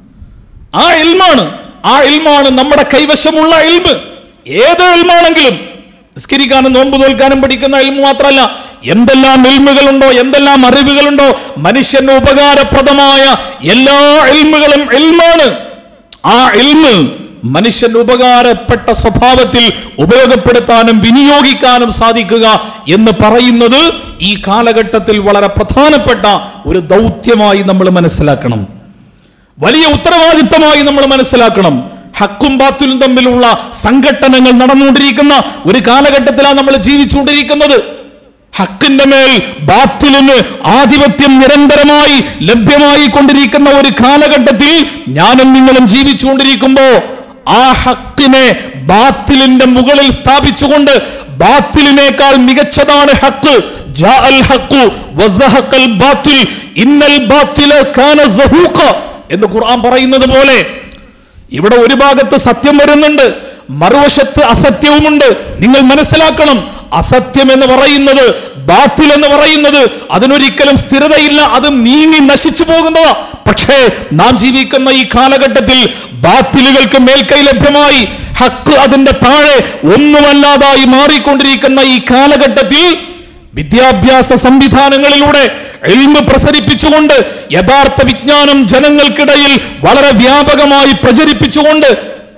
Speaker 1: ആ എൽമാണ് ആ എൽമാണ് നമ്മുടെ കൈവശമുള്ള എൽമ് ഏത് എൽമാണെങ്കിലും നിസ്കരിക്കാനും നോമ്പ് തോൽക്കാനും പഠിക്കുന്ന എൽമ് മാത്രമല്ല എന്തെല്ലാം എൽമുകളുണ്ടോ എന്തെല്ലാം അറിവുകളുണ്ടോ മനുഷ്യന് ഉപകാരപ്രദമായ എല്ലാ എൽമുകളും എൽമാണ് ആ എൽമ് മനുഷ്യന് ഉപകാരപ്പെട്ട സ്വഭാവത്തിൽ ഉപയോഗപ്പെടുത്താനും വിനിയോഗിക്കാനും സാധിക്കുക എന്ന് പറയുന്നത് ഈ കാലഘട്ടത്തിൽ വളരെ പ്രധാനപ്പെട്ട ഒരു ദൗത്യമായി നമ്മൾ മനസ്സിലാക്കണം വലിയ ഉത്തരവാദിത്തമായി നമ്മൾ മനസ്സിലാക്കണം ഹക്കും ബാത്തിലും തമ്മിലുള്ള സംഘട്ടനങ്ങൾ നടന്നുകൊണ്ടിരിക്കുന്ന ഒരു കാലഘട്ടത്തിലാണ് നമ്മൾ ജീവിച്ചുകൊണ്ടിരിക്കുന്നത് ഹക്കിന്റെ മേൽ ബാത്തിലിന് ആധിപത്യം നിരന്തരമായി ലഭ്യമായി കൊണ്ടിരിക്കുന്ന ഒരു കാലഘട്ടത്തിൽ ഞാനും നിങ്ങളും ജീവിച്ചുകൊണ്ടിരിക്കുമ്പോ ആ ഹക്കിനെ ബാത്തിലിന്റെ മുകളിൽ സ്ഥാപിച്ചുകൊണ്ട് ബാത്തിലിനേക്കാൾ മികച്ചതാണ് ഹക്ക് ജാ അൽ ഹക്കു വസഹഖൽ ബാത്തിൽ ഇന്നൽ ബാത്തില കാന സഹൂഖ എന്ന് ഖുർആൻ പറയുന്നത് പോലെ ഇവിടെ ഒരു ഭാഗത്ത് സത്യം വരുന്നുണ്ട് മറുവശത്ത് അസത്യവുമുണ്ട് നിങ്ങൾ മനസ്സിലാക്കണം അസത്യം എന്ന് പറയുന്നത് ബാത്തിൽ എന്ന് പറയുന്നത് അതിനൊരിക്കലും സ്ഥിരതയില്ല അത് നീങ്ങി നശിച്ചു പോകുന്നതാ പക്ഷേ നാം ജീവിക്കുന്ന ഈ കാലഘട്ടത്തിൽ ബാത്തിലുകൾക്ക് മേൽക്കൈ ലഭ്യമായി ഹക്ക് അതിന്റെ താഴെ ഒന്നുമല്ലാതായി മാറിക്കൊണ്ടിരിക്കുന്ന ഈ കാലഘട്ടത്തിൽ വിദ്യാഭ്യാസ സംവിധാനങ്ങളിലൂടെ എൽമ് പ്രസരിപ്പിച്ചുകൊണ്ട് യഥാർത്ഥ വിജ്ഞാനം ജനങ്ങൾക്കിടയിൽ വളരെ വ്യാപകമായി പ്രചരിപ്പിച്ചുകൊണ്ട്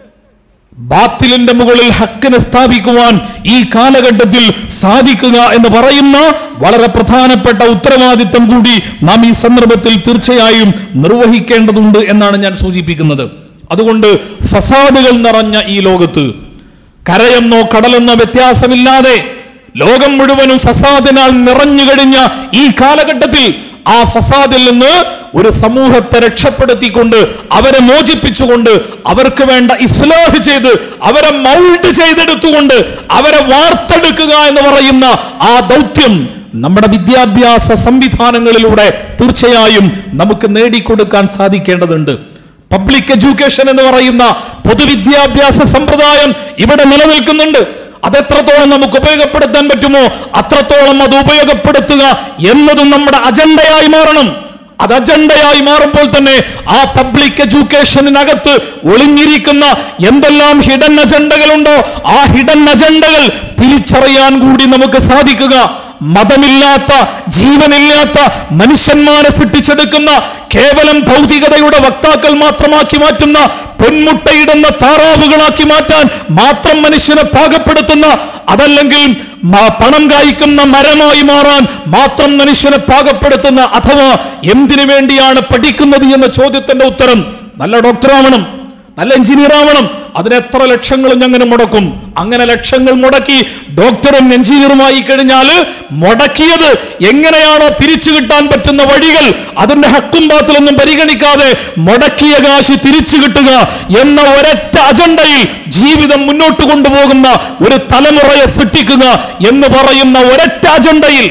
Speaker 1: ബാത്തിലിന്റെ മുകളിൽ ഹക്കിനെ സ്ഥാപിക്കുവാൻ ഈ കാലഘട്ടത്തിൽ സാധിക്കുക എന്ന് പറയുന്ന വളരെ പ്രധാനപ്പെട്ട ഉത്തരവാദിത്തം കൂടി നാം ഈ സന്ദർഭത്തിൽ തീർച്ചയായും നിർവഹിക്കേണ്ടതുണ്ട് എന്നാണ് ഞാൻ സൂചിപ്പിക്കുന്നത് അതുകൊണ്ട് ഫസാദുകൾ നിറഞ്ഞ ഈ ലോകത്ത് കരയെന്നോ കടലെന്നോ വ്യത്യാസമില്ലാതെ ലോകം മുഴുവനും ഫസാദിനാൽ നിറഞ്ഞു കഴിഞ്ഞ ഈ കാലഘട്ടത്തിൽ ആ ഫസാദിൽ നിന്ന് ഒരു സമൂഹത്തെ രക്ഷപ്പെടുത്തിക്കൊണ്ട് അവരെ മോചിപ്പിച്ചുകൊണ്ട് അവർക്ക് വേണ്ട ഇസ്ലാഹ് ചെയ്ത് അവരെ മൗൾഡ് ചെയ്തെടുത്തുകൊണ്ട് അവരെ വാർത്തെടുക്കുക എന്ന് പറയുന്ന ആ ദൗത്യം നമ്മുടെ വിദ്യാഭ്യാസ സംവിധാനങ്ങളിലൂടെ തീർച്ചയായും നമുക്ക് നേടിക്കൊടുക്കാൻ സാധിക്കേണ്ടതുണ്ട് പബ്ലിക് എഡ്യൂക്കേഷൻ എന്ന് പറയുന്ന പൊതുവിദ്യാഭ്യാസ സമ്പ്രദായം ഇവിടെ നിലനിൽക്കുന്നുണ്ട് അതെത്രത്തോളം നമുക്ക് ഉപയോഗപ്പെടുത്താൻ പറ്റുമോ അത്രത്തോളം അത് ഉപയോഗപ്പെടുത്തുക എന്നതും നമ്മുടെ അജണ്ടയായി മാറണം അത് അജണ്ടയായി മാറുമ്പോൾ തന്നെ ആ പബ്ലിക് എഡ്യൂക്കേഷനകത്ത് ഒളിഞ്ഞിരിക്കുന്ന എന്തെല്ലാം ഹിഡൻ അജണ്ടകളുണ്ടോ ആ ഹിഡൻ അജണ്ടകൾ തിരിച്ചറിയാൻ കൂടി നമുക്ക് സാധിക്കുക മതമില്ലാത്ത ജീവനില്ലാത്ത മനുഷ്യന്മാരെ സൃഷ്ടിച്ചെടുക്കുന്ന കേവലം ഭൗതികതയുടെ വക്താക്കൾ മാത്രമാക്കി മാറ്റുന്ന പൊന്മുട്ടയിടുന്ന താറാവുകളാക്കി മാറ്റാൻ മാത്രം മനുഷ്യനെ പാകപ്പെടുത്തുന്ന അതല്ലെങ്കിൽ മ- പണം കായ്ക്കുന്ന മരമായി മാറാൻ മാത്രം മനുഷ്യനെ പാകപ്പെടുത്തുന്ന അഥവാ എന്തിനു വേണ്ടിയാണ് പഠിക്കുന്നത് എന്ന ചോദ്യത്തിന്റെ ഉത്തരം നല്ല ഡോക്ടറാവണം നല്ല എഞ്ചിനീയർ ആവണം അതിന് എത്ര ലക്ഷങ്ങളും അങ്ങനെ മുടക്കും അങ്ങനെ ലക്ഷങ്ങൾ മുടക്കി ഡോക്ടറും എഞ്ചിനീയറുമായി കഴിഞ്ഞാൽ മുടക്കിയത് എങ്ങനെയാണോ തിരിച്ചു കിട്ടാൻ പറ്റുന്ന വഴികൾ അതിന്റെ ഹക്കും പാത്തിലൊന്നും പരിഗണിക്കാതെ മുടക്കിയ കാശ് തിരിച്ചു കിട്ടുക എന്ന ഒരൊറ്റ അജണ്ടയിൽ ജീവിതം മുന്നോട്ട് കൊണ്ടുപോകുന്ന ഒരു തലമുറയെ സൃഷ്ടിക്കുക എന്ന് പറയുന്ന ഒരൊറ്റ അജണ്ടയിൽ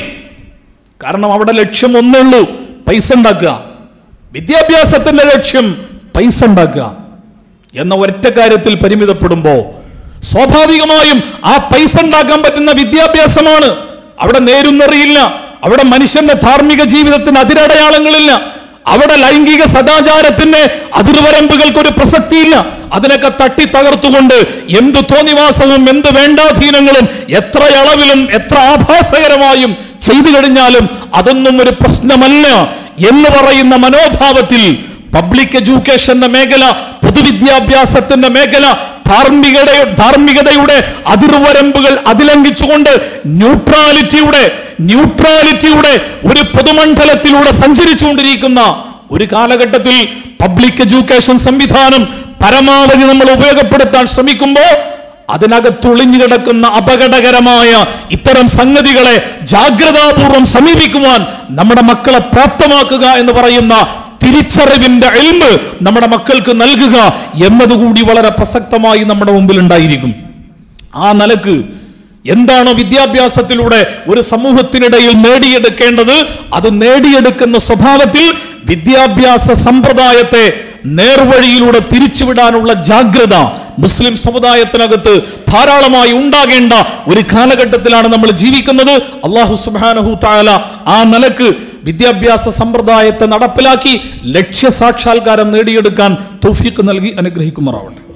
Speaker 1: കാരണം അവിടെ ലക്ഷ്യം ഒന്നേ ഉള്ളൂ പൈസ ഉണ്ടാക്കുക വിദ്യാഭ്യാസത്തിന്റെ ലക്ഷ്യം പൈസ ഉണ്ടാക്കുക എന്ന ഒറ്റ കാര്യത്തിൽ പരിമിതപ്പെടുമ്പോ സ്വാഭാവികമായും ആ പൈസ ഉണ്ടാക്കാൻ പറ്റുന്ന വിദ്യാഭ്യാസമാണ് അവിടെ നേരുന്നറിയില്ല അവിടെ മനുഷ്യന്റെ ധാർമ്മിക ജീവിതത്തിന് അതിരടയാളങ്ങളില്ല അവിടെ ലൈംഗിക സദാചാരത്തിന് അതിർവരമ്പുകൾക്ക് ഒരു പ്രസക്തിയില്ല അതിനൊക്കെ തട്ടി തകർത്തുകൊണ്ട് എന്ത് തോന്നിവാസവും എന്ത് വേണ്ടാധീനങ്ങളും എത്ര അളവിലും എത്ര ആഭാസകരമായും ചെയ്തു കഴിഞ്ഞാലും അതൊന്നും ഒരു പ്രശ്നമല്ല എന്ന് പറയുന്ന മനോഭാവത്തിൽ പബ്ലിക് എഡ്യൂക്കേഷന്റെ മേഖല പൊതുവിദ്യാഭ്യാസത്തിന്റെ മേഖല ധാർമ്മികത ധാർമ്മികതയുടെ അതിർവരമ്പുകൾ അതിലംഘിച്ചുകൊണ്ട് ന്യൂട്രാലിറ്റിയുടെ ന്യൂട്രാലിറ്റിയുടെ ഒരു പൊതുമണ്ഡലത്തിലൂടെ സഞ്ചരിച്ചുകൊണ്ടിരിക്കുന്ന ഒരു കാലഘട്ടത്തിൽ പബ്ലിക് എഡ്യൂക്കേഷൻ സംവിധാനം പരമാവധി നമ്മൾ ഉപയോഗപ്പെടുത്താൻ ശ്രമിക്കുമ്പോൾ അതിനകത്തൊളിഞ്ഞു കിടക്കുന്ന അപകടകരമായ ഇത്തരം സംഗതികളെ ജാഗ്രതാപൂർവം സമീപിക്കുവാൻ നമ്മുടെ മക്കളെ പ്രാപ്തമാക്കുക എന്ന് പറയുന്ന തിരിച്ചറിവിന്റെ എൽമ് നമ്മുടെ മക്കൾക്ക് നൽകുക എന്നതുകൂടി വളരെ പ്രസക്തമായി നമ്മുടെ മുമ്പിൽ ഉണ്ടായിരിക്കും ആ നിലക്ക് എന്താണോ വിദ്യാഭ്യാസത്തിലൂടെ ഒരു സമൂഹത്തിനിടയിൽ നേടിയെടുക്കേണ്ടത് അത് നേടിയെടുക്കുന്ന സ്വഭാവത്തിൽ വിദ്യാഭ്യാസ സമ്പ്രദായത്തെ നേർവഴിയിലൂടെ തിരിച്ചുവിടാനുള്ള ജാഗ്രത മുസ്ലിം സമുദായത്തിനകത്ത് ധാരാളമായി ഉണ്ടാകേണ്ട ഒരു കാലഘട്ടത്തിലാണ് നമ്മൾ ജീവിക്കുന്നത് അള്ളാഹു സുബാനഹു താല ആ നിലക്ക് വിദ്യാഭ്യാസ സമ്പ്രദായത്തെ നടപ്പിലാക്കി ലക്ഷ്യ സാക്ഷാത്കാരം നേടിയെടുക്കാൻ തൗഫീഖ് നൽകി അനുഗ്രഹിക്കുമാറാവട്ടെ